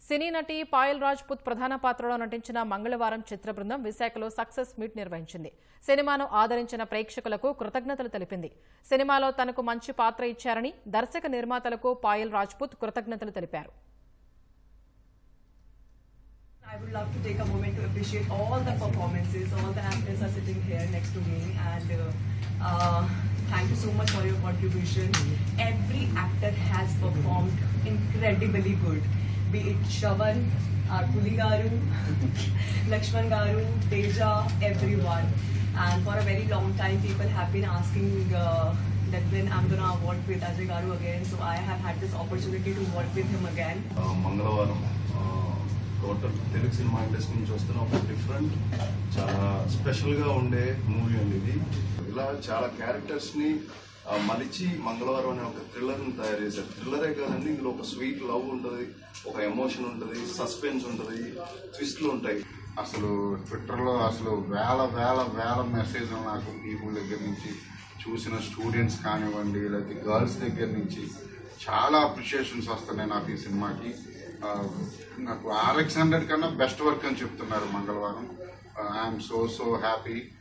సినీ నటి పాయల్ రాజ్పుత్ ప్రధాన పాత్రలో నటించిన మంగళవారం చిత్ర బృందం విశాఖలో సక్సెస్ మీట్ నిర్వహించింది సినిమాను ఆదరించిన ప్రేక్షకులకు కృతజ్ఞతలు తెలిపింది సినిమాలో తనకు మంచి పాత్ర ఇచ్చారని దర్శక నిర్మాతలకు పాయల్ రాజ్పుత్ కృతజ్ఞతలు తెలిపారు I would love to take a moment to appreciate all the performances. All the actors are sitting here next to me, and uh, uh, thank you so much for your contribution. Every actor has performed incredibly good. Be it Shavan, our Puli Garu, Lakshman Garu, Teja, everyone. And for a very long time, people have been asking. Uh, that when I'm gonna work with Ajay Garu again, so I have had this opportunity to work with him again. ఆ, మంగళవారం ఆ, total Telugu cinema industry నుంచి వస్తున్న ఒక different చాలా స్పెషల్గా ఉండే movie అండి ఇది ఇలా చాలా క్యారెక్టర్స్ని ఆ, మలిచి మంగళవారం అనే ఒక థ్రిల్లర్ని తయారు చేశారు థ్రిల్లరే కాదండి ఇందులో ఒక స్వీట్ లవ్ ఉంటుంది ఒక ఎమోషన్ ఉంటుంది సస్పెన్స్ ఉంటుంది ట్విస్ట్లు ఉంటాయి అసలు ట్విట్టర్లో అసలు వేల వేల వేల మెసేజ్లు నాకు పీపుల్ దగ్గర నుంచి చూసిన స్టూడెంట్స్ కానివ్వండి లేకపోతే గర్ల్స్ దగ్గర నుంచి చాలా అప్రిషియేషన్స్ వస్తున్నాయి నాకు ఈ సినిమాకి ఆ, నాకు ఆర్ఎక్స్ హండ్రెడ్ కన్నా బెస్ట్ వర్క్ అని చెప్తున్నారు మంగళవారం ఐఎమ్ సో సో హ్యాపీ